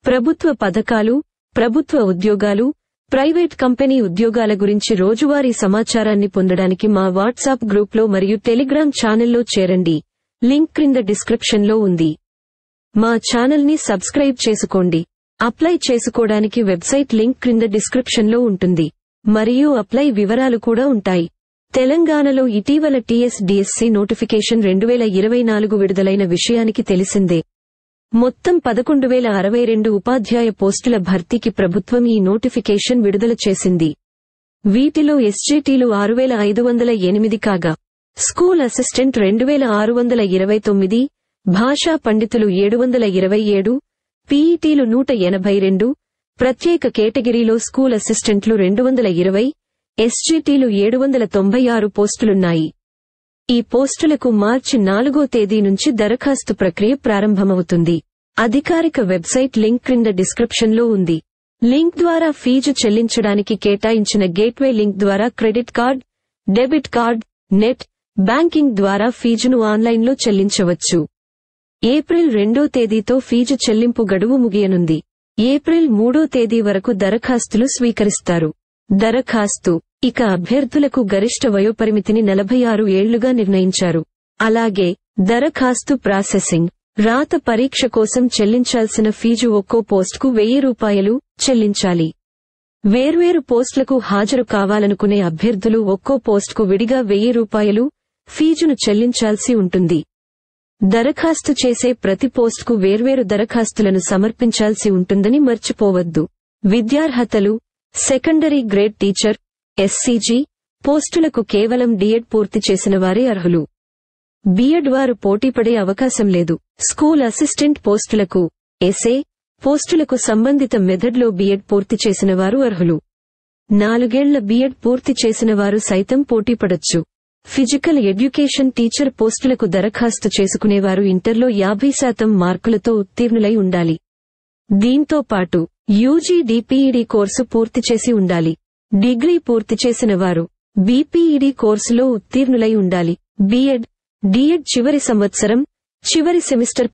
ప్రభుత్వ పథకాలు ప్రభుత్వ ఉద్యోగాలు ప్రైవేట్ కంపెనీ ఉద్యోగాల గురించి రోజువారీ సమాచారాన్ని పొందడానికి మా వాట్సాప్ గ్రూప్లో మరియు టెలిగ్రామ్ ఛానల్లో చేరండి లింక్ క్రింద డిస్క్రిప్షన్లో ఉంది మా ఛానల్ని సబ్స్క్రైబ్ చేసుకోండి అప్లై చేసుకోవడానికి వెబ్సైట్ లింక్ క్రింద డిస్క్రిప్షన్లో ఉంటుంది మరియు అప్లై వివరాలు కూడా ఉంటాయి తెలంగాణలో ఇటీవల టీఎస్డీఎస్సీ నోటిఫికేషన్ రెండు వేల ఇరవై నాలుగు విడుదలైన విషయానికి తెలిసిందే మొత్తం పదకొండు వేల అరవై రెండు ఉపాధ్యాయ పోస్టుల భర్తీకి ప్రభుత్వం ఈ నోటిఫికేషన్ విడుదల చేసింది వీటిలో ఎస్జేటీలు ఆరు వేల ఐదు వందల ఎనిమిది కాగా స్కూల్ అసిస్టెంట్ రెండు వేల ఆరు వందల ఇరవై తొమ్మిది భాషా పండితులు ఏడు వందల ఇరవై ఏడు పీఈటీలు నూట ఎనభై రెండు ప్రత్యేక కేటగిరీలో స్కూల్ అసిస్టెంట్లు రెండు వందల ఇరవై ఎస్జీటీలు ఏడు వందల తొంభై ఆరు పోస్టులున్నాయి ఈ పోస్టులకు మార్చి నాలుగో తేదీ నుంచి దరఖాస్తు ప్రక్రియ ప్రారంభమవుతుంది అధికారిక వెబ్సైట్ లింక్ క్రింద డిస్క్రిప్షన్లో ఉంది లింక్ ద్వారా ఫీజు చెల్లించడానికి కేటాయించిన గేట్వే లింక్ ద్వారా credit card debit card net banking ద్వారా ఫీజును ఆన్లైన్లో చెల్లించవచ్చు ఏప్రిల్ రెండో తేదీతో ఫీజు చెల్లింపు గడువు ముగియనుంది ఏప్రిల్ మూడో తేదీ వరకు దరఖాస్తులు స్వీకరిస్తారు దరఖాస్తు ఇక అభ్యర్థులకు గరిష్ట వయోపరిమితిని నలభై ఆరు ఏళ్లుగా నిర్ణయించారు అలాగే దరఖాస్తు ప్రాసెసింగ్ రాత పరీక్ష కోసం చెల్లించాల్సిన ఫీజు ఒక్కో పోస్ట్కు వెయ్యి రూపాయలు చెల్లించాలి వేర్వేరు పోస్టులకు హాజరు కావాలనుకునే అభ్యర్థులు ఒక్కో పోస్టుకు విడిగా వెయ్యి రూపాయలు ఫీజును చెల్లించాల్సి ఉంటుంది దరఖాస్తు చేసే ప్రతి పోస్టుకు వేర్వేరు దరఖాస్తులను సమర్పించాల్సి ఉంటుందని మర్చిపోవద్దు విద్యార్హతలు సెకండరీ గ్రేడ్ టీచర్ ఎస్సీజీ పోస్టులకు కేవలం డిఎడ్ పూర్తి చేసిన వారే అర్హులు బిఎడ్ వారు పోటీపడే అవకాశం లేదు స్కూల్ అసిస్టెంట్ పోస్టులకు ఎస్ఏ పోస్టులకు సంబంధిత మెథడ్లో బిఎడ్ పూర్తి చేసిన వారు అర్హులు నాలుగేళ్ల బిఎడ్ పూర్తి చేసిన వారు సైతం పోటీపడొచ్చు ఫిజికల్ ఎడ్యుకేషన్ టీచర్ పోస్టులకు దరఖాస్తు చేసుకునేవారు ఇంటర్లో యాభై శాతం మార్కులతో ఉత్తీర్ణులై ఉండాలి దీంతో పాటు యూజీ డిపిఈడి కోర్సు పూర్తి చేసి ఉండాలి డిగ్రీ పూర్తి చేసిన వారు బీపీఈడి కోర్సులో ఉత్తీర్ణులై ఉండాలి బిఎడ్ డిఎడ్ చివరి సంవత్సరం చివరి సెమిస్టర్